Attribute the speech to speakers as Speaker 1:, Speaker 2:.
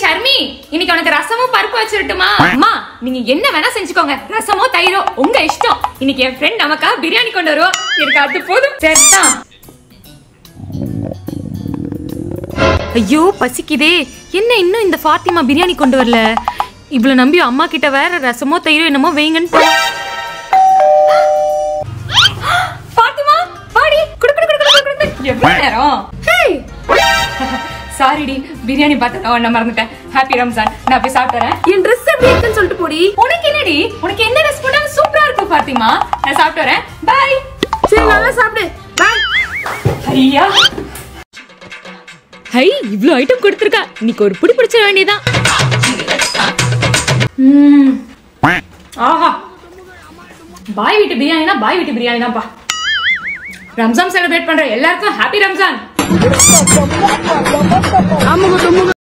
Speaker 1: ஷர்மி இன்னைக்கு உனக்கு ரசமும் பருப்பு வச்சிருட்டுமா அம்மா நீங்க என்ன வேணா செஞ்சுக்கோங்க ரசமோ தயிரோ உங்க இஷ்டம் இன்னைக்கு என் ஃப்ரெண்ட் நமக்கா பிரியாணி கொண்டு வருவோம் எனக்கு அது போதும் சரிதான் ஐயோ பசிக்குதே என்ன இன்னும் இந்த ஃபாத்திமா பிரியாணி கொண்டு வரல இவ்வளவு நம்பி அம்மா கிட்ட வேற ரசமோ தயிரோ என்னமோ வைங்கன்னு போ ஃபாத்திமா வாடி குடு குடு குடு குடு குடு, குடு எவ்வளவு நேரம் ஹேய் சாரிடி பிரியாணி பார்த்தா ஒன்ன மறந்துட்டேன் ஹாப்பி ரம்ஜான் நான் போய் சாப்பிட்டுறேன்
Speaker 2: என் ட்ரெஸ் எப்படி இருக்குன்னு சொல்லிட்டு போடி
Speaker 1: உனக்கு என்னடி உனக்கு என்ன ட்ரெஸ் போட்டாலும் சூப்பரா இருக்கும் ஃபாத்திமா நான் சாப்பிட்டு வரேன் பாய்
Speaker 2: சரி நல்லா சாப்பிடு பாய்
Speaker 1: ஐயா ஹை இவ்ளோ ஐட்டம் கொடுத்துருக்கா இன்னைக்கு ஒரு புடி பிடிச்சிட வேண்டியதான் ம். ஆஹா பாய் வீட்டு பிரியாணினா பாய் வீட்டு பிரியாணி தான்ப்பா ரம்ஜான் செலிப்ரேட் பண்ற எல்லாருக்கும் ஹாப்பி ரம்ஜான்